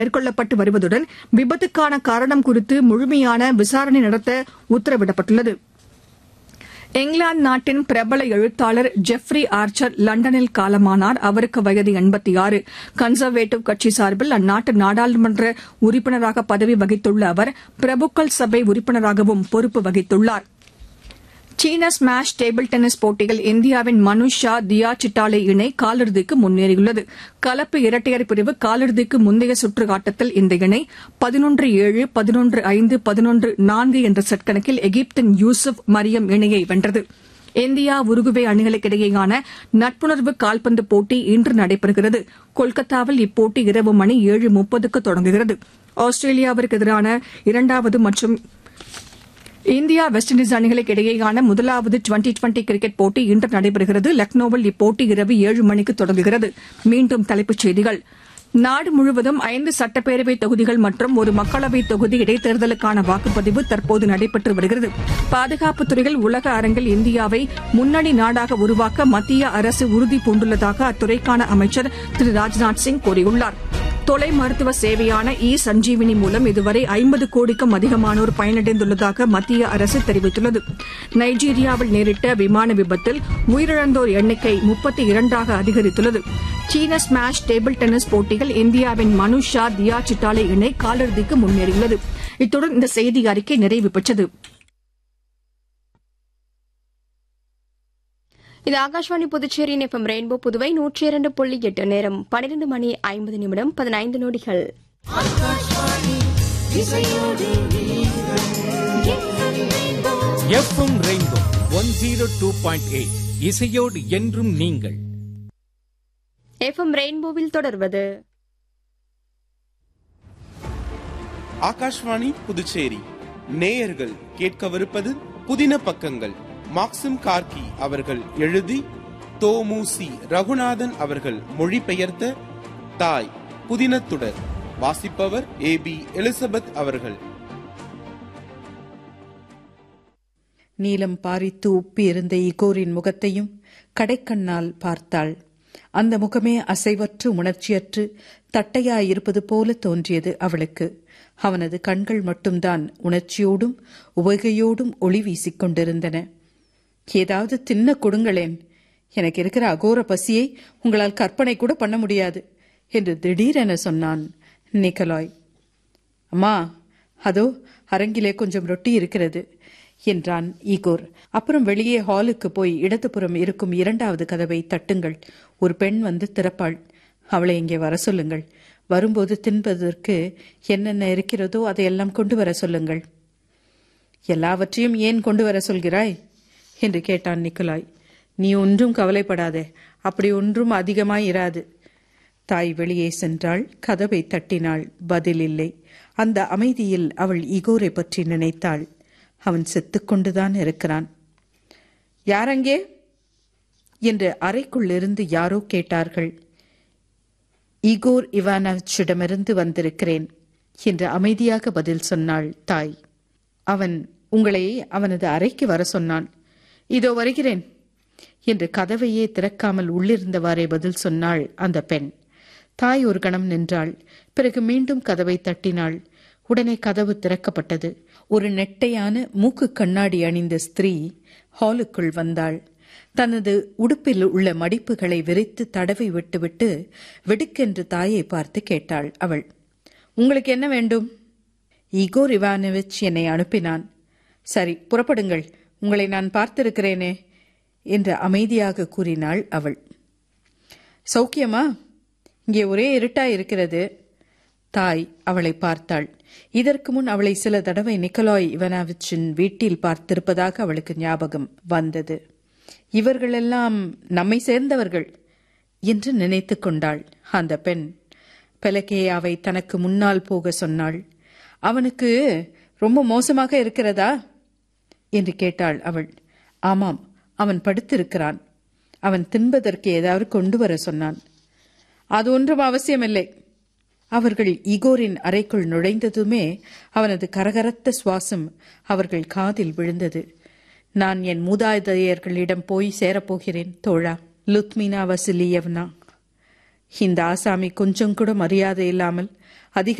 மேற்கொள்ளப்பட்டு வருவதுடன் விபத்துக்கான காரணம் குறித்து முழுமையான விசாரணை நடத்த உத்தரவிடப்பட்டுள்ளது இங்கிலாந்து நாட்டின் பிரபல எழுத்தாளர் ஜெஃப்ரி ஆர்ச்சர் லண்டனில் காலமானார் அவருக்கு வயது எண்பத்தி ஆறு கன்சர்வேட்டிவ் கட்சி சார்பில் அந்நாட்டு நாடாளுமன்ற உறுப்பினராக பதவி வகித்துள்ள அவர் பிரபுக்கள் சபை உறுப்பினராகவும் பொறுப்பு வகித்துள்ளார் சீன ஸ்மாஷ் டேபிள் டென்னிஸ் போட்டியில் இந்தியாவின் மனுஷ் ஷா தியா சிட்டாலே இணை காலிறுதிக்கு முன்னேறியுள்ளது கலப்பு இரட்டையர் பிரிவு காலிறுதிக்கு முந்தைய சுற்று ஆட்டத்தில் இந்த இணை பதினொன்று ஏழு பதினொன்று ஐந்து பதினொன்று நான்கு என்ற செட் கணக்கில் எகிப்தின் யூசுப் மரியம் இணையை வென்றது இந்தியா உருகுவே அணிகளுக்கிடையேயான நட்புணர்வு கால்பந்து போட்டி இன்று நடைபெறுகிறது கொல்கத்தாவில் இப்போட்டி இரவு மணி ஏழு முப்பதுக்கு தொடங்குகிறது ஆஸ்திரேலியாவிற்கு எதிரான இரண்டாவது மற்றும் இந்தியா வெஸ்ட் இண்டீஸ் அணிகளுக்கு இடையேயான முதலாவது டுவெண்டி டுவெண்டி கிரிக்கெட் போட்டி இன்று நடைபெறுகிறது லக்னோவில் இப்போட்டி இரவு ஏழு மணிக்கு தொடங்குகிறது மீண்டும் தலைப்புச் செய்திகள் நாடு முழுவதும் ஐந்து சட்டப்பேரவை தொகுதிகள் மற்றும் ஒரு மக்களவைத் தொகுதி இடைத்தேர்தலுக்கான வாக்குப்பதிவு தற்போது நடைபெற்று வருகிறது பாதுகாப்புத் துறையில் உலக அரங்கில் இந்தியாவை முன்னணி நாடாக உருவாக்க மத்திய அரசு உறுதி பூண்டுள்ளதாக அத்துறைக்கான அமைச்சர் திரு ராஜ்நாத் சிங் கூறியுள்ளார் தொலை மருத்துவ சேவையான இ சஞ்சீவினி மூலம் இதுவரை ஐம்பது கோடிக்கும் அதிகமானோர் பயனடைந்துள்ளதாக மத்திய அரசு தெரிவித்துள்ளது நைஜீரியாவில் நேரிட்ட விமான விபத்தில் உயிரிழந்தோர் எண்ணிக்கை முப்பத்தி இரண்டாக அதிகரித்துள்ளது சீன ஸ்மாஷ் டேபிள் டென்னிஸ் போட்டியில் இந்தியாவின் மனுஷ் ஷா தியா சிட்டாலே இணை காலிறுதிக்கு முன்னேறியுள்ளது இத்துடன் இந்த செய்தி அறிக்கை நிறைவு பெற்றது இது ஆகாஷ்வாணி புதுச்சேரி எஃப்எம் ரெயின்போ புதுவை நூற்றி இரண்டு புள்ளி எட்டு நேரம் பன்னிரண்டு மணி ஐம்பது நிமிடம் பதினைந்து நொடிகள் FM rainbow one zero two point eight இசையோடு என்றும் நீங்கள் எஃப்எம் ரெயின்போவில் தொடர்வது ஆகாஷ்வாணி புதுச்சேரி நேயர்கள் கேட்கவிருப்பது புதின பக்கங்கள் மாக்சிம் கார்கி அவர்கள் எழுதி தோமுசி ரகுநாதன் அவர்கள் மொழிபெயர்த்த தாய் புதினத்துடர் வாசிப்பவர் ஏ பி எலிசபெத் அவர்கள் நீலம் பாரித்து உப்பி இருந்த இகோரின் முகத்தையும் கடைக்கண்ணால் பார்த்தாள் அந்த முகமே அசைவற்று உணர்ச்சியற்று தட்டையாயிருப்பது போல தோன்றியது அவளுக்கு அவனது கண்கள் மட்டும்தான் உணர்ச்சியோடும் உவகையோடும் ஒளி வீசிக் கொண்டிருந்தன ஏதாவது தின்ன கொடுங்களேன் எனக்கு இருக்கிற அகோர பசியை உங்களால் கற்பனை கூட பண்ண முடியாது என்று திடீரென சொன்னான் நிக்கலாய் அம்மா அதோ அரங்கிலே கொஞ்சம் ரொட்டி இருக்கிறது என்றான் ஈகோர் அப்புறம் வெளியே ஹாலுக்கு போய் இடதுபுறம் இருக்கும் இரண்டாவது கதவை தட்டுங்கள் ஒரு பெண் வந்து திறப்பாள் அவளை இங்கே வர சொல்லுங்கள் வரும்போது தின்பதற்கு என்னென்ன இருக்கிறதோ அதையெல்லாம் கொண்டு வர சொல்லுங்கள் எல்லாவற்றையும் ஏன் கொண்டு வர சொல்கிறாய் என்று கேட்டான் நிக்கலாய் நீ ஒன்றும் கவலைப்படாதே அப்படி ஒன்றும் அதிகமாய் இராது தாய் வெளியே சென்றாள் கதவை தட்டினாள் பதில் இல்லை அந்த அமைதியில் அவள் இகோரை பற்றி நினைத்தாள் அவன் செத்துக்கொண்டுதான் இருக்கிறான் யாரங்கே என்று அறைக்குள்ளிருந்து யாரோ கேட்டார்கள் ஈகோர் இவானவிச்சிடமிருந்து வந்திருக்கிறேன் என்று அமைதியாக பதில் சொன்னாள் தாய் அவன் உங்களை அவனது அறைக்கு வர சொன்னான் இதோ வருகிறேன் என்று கதவையே திறக்காமல் உள்ளிருந்தவாறே பதில் சொன்னாள் அந்த பெண் தாய் ஒரு கணம் நின்றாள் பிறகு மீண்டும் கதவை தட்டினாள் உடனே கதவு திறக்கப்பட்டது ஒரு நெட்டையான மூக்கு கண்ணாடி அணிந்த ஸ்திரீ ஹாலுக்குள் வந்தாள் தனது உடுப்பில் உள்ள மடிப்புகளை விரித்து தடவி விட்டுவிட்டு வெடுக்கென்று தாயை பார்த்து கேட்டாள் அவள் உங்களுக்கு என்ன வேண்டும் ஈகோர் இவானோவிச் என்னை அனுப்பினான் சரி புறப்படுங்கள் உங்களை நான் பார்த்திருக்கிறேனே என்று அமைதியாக கூறினாள் அவள் சௌக்கியமா இங்கே ஒரே இருட்டா இருக்கிறது தாய் அவளை பார்த்தாள் இதற்கு முன் அவளை சில தடவை நிக்கலாய் இவனாவிச்சின் வீட்டில் பார்த்திருப்பதாக அவளுக்கு ஞாபகம் வந்தது இவர்களெல்லாம் நம்மை சேர்ந்தவர்கள் என்று நினைத்து கொண்டாள் அந்த பெண் பெலகேயாவை தனக்கு முன்னால் போக சொன்னாள் அவனுக்கு ரொம்ப மோசமாக இருக்கிறதா என்று கேட்டாள் அவள் ஆமாம் அவன் படுத்திருக்கிறான் அவன் தின்பதற்கு ஏதாவது கொண்டு வர சொன்னான் அது ஒன்றும் அவசியமில்லை அவர்கள் ஈகோரின் அறைக்குள் நுழைந்ததுமே அவனது கரகரத்த சுவாசம் அவர்கள் காதில் விழுந்தது நான் என் மூதாதையர்களிடம் போய் சேரப்போகிறேன் தோழா லுத்மினா வசிலியவ்னா இந்த ஆசாமி கொஞ்சம் கூட மரியாதை இல்லாமல் அதிக